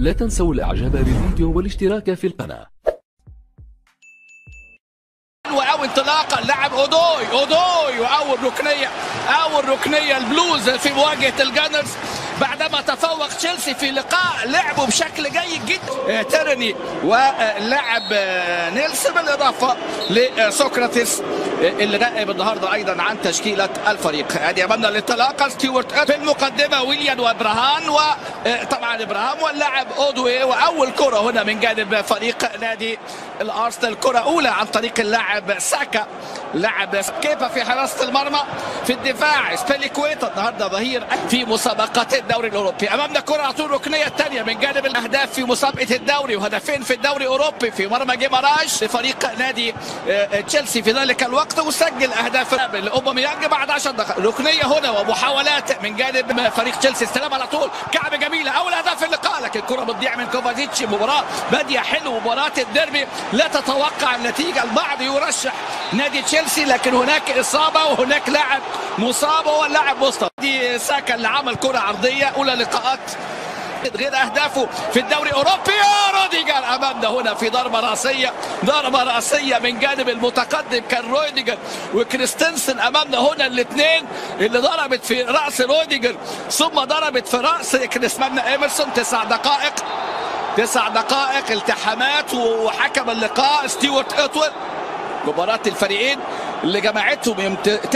لا تنسوا الاعجاب بالفيديو والاشتراك في القناة واول انطلاقه اللاعب اودوي اودوي واول ركنيه اول ركنيه البلوز في مواجهه الجانرز بعدما تفوق تشيلسي في لقاء لعبوا بشكل جيد جدا تيرني واللاعب نيلسون بالاضافه لسقراطيس اللي غائب النهارده ايضا عن تشكيله الفريق ادي امامنا الانطلاقه ستيوارت في المقدمه ويليان وابراهام وطبعا ابراهام واللاعب اودوي واول كره هنا من جانب فريق نادي الارسنال كره اولى عن طريق اللاعب ساكا لاعب كيبا في حراسه المرمى في الدفاع سبيليكويتا النهارده ظهير في مسابقات الدوري الاوروبي امامنا كره على طول الركنيه الثانيه من جانب الاهداف في مسابقه الدوري وهدفين في الدوري الاوروبي في مرمى جيماراش لفريق نادي تشيلسي في ذلك الوقت وسجل اهداف لاوباميانج بعد 10 دقائق ركنيه هنا ومحاولات من جانب فريق تشيلسي استلام على طول كعب جميله اول اهداف اللقاء لكن الكره بتضيع من كوفازيتش مباراه باديه حلو مباراه الديربي لا تتوقع النتيجه البعض يرشح نادي تشيلسي لكن هناك اصابه وهناك لاعب مصاب هو اللاعب مصطفى دي ساكا اللي عمل كره عرضيه اولى لقاءات غير اهدافه في الدوري الاوروبي روديجر امامنا هنا في ضربه راسيه ضربه راسيه من جانب المتقدم كان روديجر وكريستنسن امامنا هنا الاثنين اللي ضربت في راس روديجر ثم ضربت في راس كريسمان ايمرسون تسع دقائق تسع دقائق التحامات وحكم اللقاء ستيوارت اتول مباراة الفريقين اللي جمعتهم يوم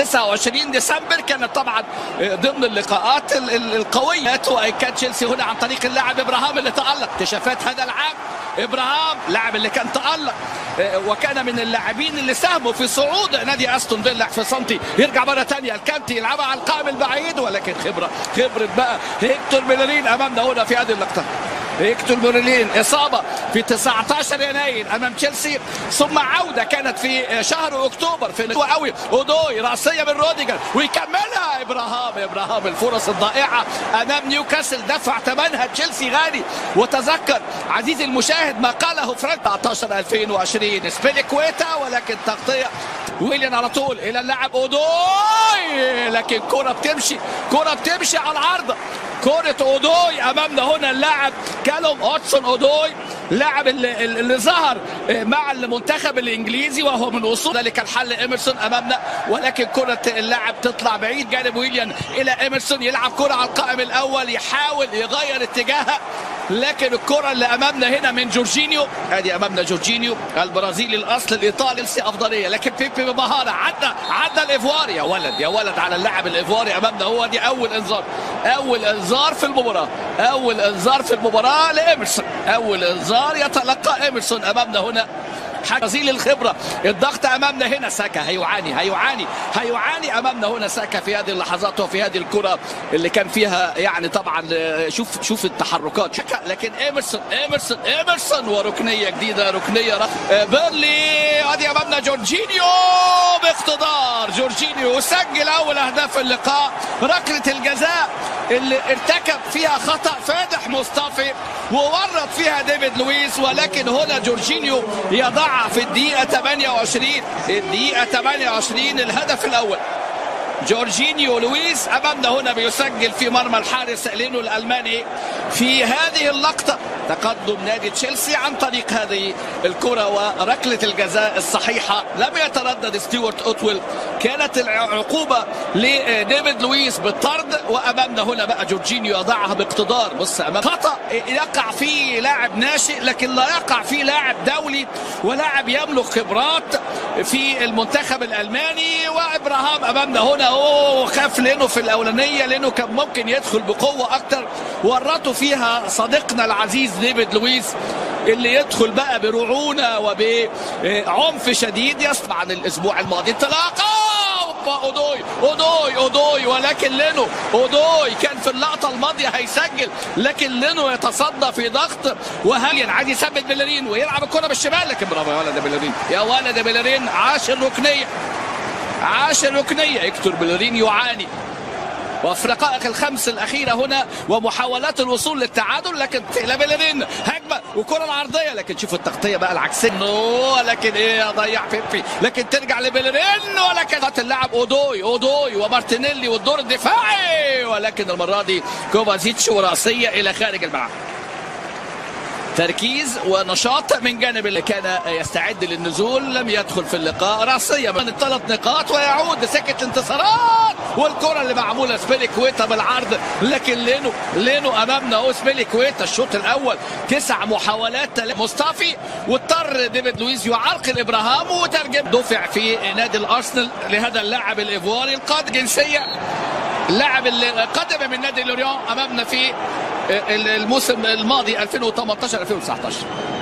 29 ديسمبر كانت طبعا ضمن اللقاءات القوية وإن كان تشيلسي هنا عن طريق اللاعب إبراهام اللي تألق اكتشافات هذا العام إبراهام لاعب اللي كان تألق وكان من اللاعبين اللي ساهموا في صعود نادي استون فيلا في سنتي يرجع مره ثانيه الكانتي يلعبها على القائم البعيد ولكن خبره خبره بقى هيكتور بيلرين امامنا هنا في هذه اللقطه هيكتور بوريلين إصابة في 19 يناير أمام تشيلسي ثم عودة كانت في شهر أكتوبر في قوي أودوي رأسية من روديجر ويكملها إبراهام إبراهام الفرص الضائعة أمام نيوكاسل دفع ثمنها تشيلسي غالي وتذكر عزيزي المشاهد ما قاله فرانك 19 2020 سبيليكويتا ولكن تغطية ويليان على طول إلى اللاعب أودوي لكن كرة بتمشي كرة بتمشي على العارضة كرة أودوي أمامنا هنا اللاعب كالوم أوتسون أودوي لاعب اللي, اللي ظهر مع المنتخب الإنجليزي وهو من وصول ذلك الحل إيمرسون أمامنا ولكن كرة اللاعب تطلع بعيد جانب ويليان إلى إيمرسون يلعب كرة على القائم الأول يحاول يغير اتجاهها لكن الكرة اللي أمامنا هنا من جورجينيو ادي أمامنا جورجينيو البرازيلي الأصل الإيطالي أفضلية لكن بيبي بمهارة عدى عدى الإيفواري يا ولد يا ولد على اللاعب الإيفواري أمامنا هو دي أول إنذار أول إنذار في المباراة أول إنذار في المباراة لإيمرسون أول إنذار يتلقى إيمرسون أمامنا هنا برازيل الخبره الضغط امامنا هنا ساكا هيعاني هيعاني هيعاني امامنا هنا ساكا في هذه اللحظات وفي هذه الكره اللي كان فيها يعني طبعا شوف شوف التحركات لكن ايمرسون ايمرسون ايمرسون وركنيه جديده ركنيه رخ بيرلي ادي امامنا جورجينيو باقتدار جورجينيو سجل اول اهداف اللقاء ركله الجزاء اللي ارتكب فيها خطا فادح مصطفي وورط فيها ديفيد لويس ولكن هنا جورجينيو يضعها في الدقيقة 28 الدقيقة 28 الهدف الأول جورجينيو لويس أمامنا هنا بيسجل في مرمى الحارس لينو الألماني في هذه اللقطة تقدم نادي تشيلسي عن طريق هذه الكرة وركلة الجزاء الصحيحة لم يتردد ستيوارت أوتويل كانت العقوبة لديفيد لويس بالطرد وأمامنا هنا بقى جورجينيو يضعها باقتدار بص أمام خطأ يقع فيه لاعب ناشئ لكن لا يقع فيه لاعب دولي ولاعب يملك خبرات في المنتخب الألماني وإبراهام أمامنا هنا هو خاف لينو في الأولانية لأنه كان ممكن يدخل بقوة أكتر ورطوا فيها صديقنا العزيز ديفيد لويس اللي يدخل بقى برعونة وبعنف شديد يسمع عن الأسبوع الماضي انطلاقة اودوي اودوي اودوي ولكن لينو اودوي كان في اللقطه الماضيه هيسجل لكن لينو يتصدى في ضغط وهاليا عايز يثبت بيلرين ويلعب الكره بالشمال لكن برافو يا ولد بيلرين يا ولد بيلرين عاش الركنيه عاش الركنيه هيكتور بيلرين يعاني وفي الدقائق الخمس الأخيرة هنا ومحاولات الوصول للتعادل لكن إلى بيلرين هجمة وكرة العرضية لكن شوف التغطية بقى العكسية ولكن إيه ضيع بيبي لكن ترجع لبيلرين ولكن اللاعب أودوي أودوي ومارتينيلي والدور الدفاعي ولكن المرة دي كوفازيتش وراسية إلى خارج الملعب تركيز ونشاط من جانب اللي كان يستعد للنزول لم يدخل في اللقاء راسية من الثلاث نقاط ويعود لسكة الانتصارات والكرة اللي معمولة سبيلي كويتا بالعرض لكن لينو لينو امامنا هو سبيلي كويتا الشوط الاول تسع محاولات مصطفي واضطر ديفيد لويز يعرقل ابراهام وترجم دفع في نادي الارسنال لهذا اللاعب الايفواري القاد جنسيه اللاعب اللي قدم من نادي لوريون امامنا في الموسم الماضي 2018 2019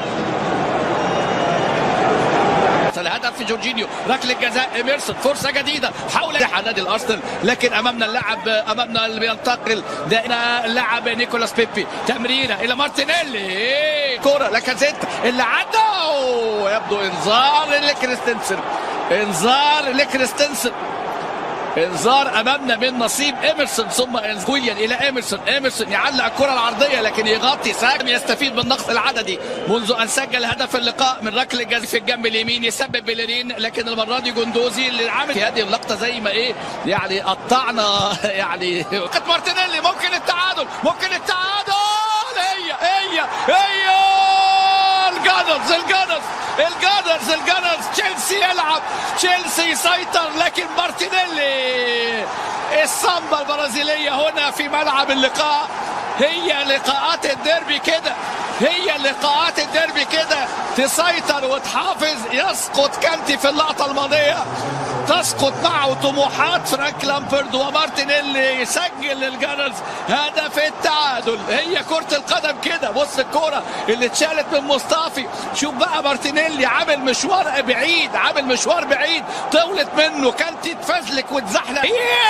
الهدف في جورجينيو ركله جزاء ايميرسون فرصه جديده حول نادي الارسنال لكن امامنا اللاعب امامنا اللي بينتقل ده اللاعب نيكولاس بيبي تمريره الى مارتينيلي كره لاكازيت اللي عدى يبدو انذار لكريستنسن انذار لكريستنسن انذار امامنا من نصيب ايمرسون ثم ويليان الى ايمرسون ايمرسون يعلق الكره العرضيه لكن يغطي ساهم يستفيد بالنقص العددي منذ ان سجل هدف اللقاء من ركله جزاء في الجنب اليمين يسبب بيليرين لكن المره دي جندوزي اللي عامل في هذه اللقطه زي ما ايه يعني قطعنا يعني وقت مارتينيلي ممكن التعادل ممكن التعادل هي هي هي الجانرز الجانرز الجانرز الجانرز تشيلسي يلعب تشيلسي يسيطر لكن مارتينيلي السامبا البرازيليه هنا في ملعب اللقاء هي لقاءات الديربي كده هي لقاءات الديربي كده تسيطر وتحافظ يسقط كانتي في اللقطه الماضيه تسقط معه طموحات فرانك لامبرد ومارتينيلي يسجل للجانرز هدف التعادل هي كرة القدم كده بص الكرة اللي اتشالت من مصطفي شوف بقى مارتينيلي عامل مشوار بعيد عامل مشوار بعيد طولت منه كانت تتفزلك وتزحلق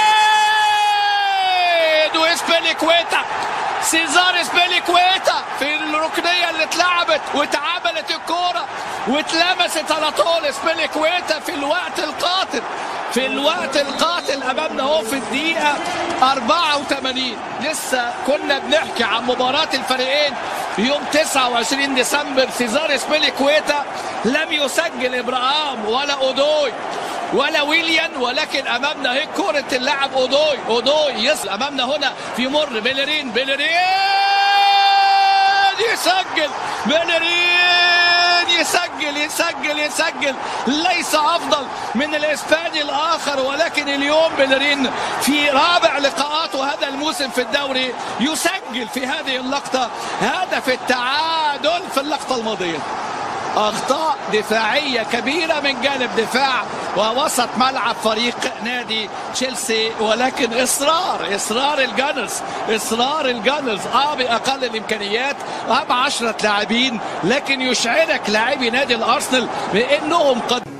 واسبيليكويتا سيزار اسبيليكويتا في الركنية اللي اتلعبت واتعملت الكورة واتلمست على طول اسبيليكويتا في الوقت القاتل في الوقت القاتل امامنا اهو في الدقيقة 84 لسه كنا بنحكي عن مباراة الفريقين يوم 29 ديسمبر سيزار اسبيليكويتا لم يسجل ابراهام ولا اودوي ولا ويليان ولكن امامنا هي كرة اللاعب اودوي اودوي يصل امامنا هنا في مر بيلرين بيلرين يسجل بيلرين يسجل يسجل يسجل ليس افضل من الاسباني الاخر ولكن اليوم بيلرين في رابع لقاءاته هذا الموسم في الدوري يسجل في هذه اللقطة هدف التعادل في اللقطة الماضية اخطاء دفاعيه كبيره من جانب دفاع ووسط ملعب فريق نادي تشيلسي ولكن اصرار اصرار الجانرز اصرار الجانرز اه باقل الامكانيات اه ب 10 لاعبين لكن يشعرك لاعبي نادي الارسنال بانهم قد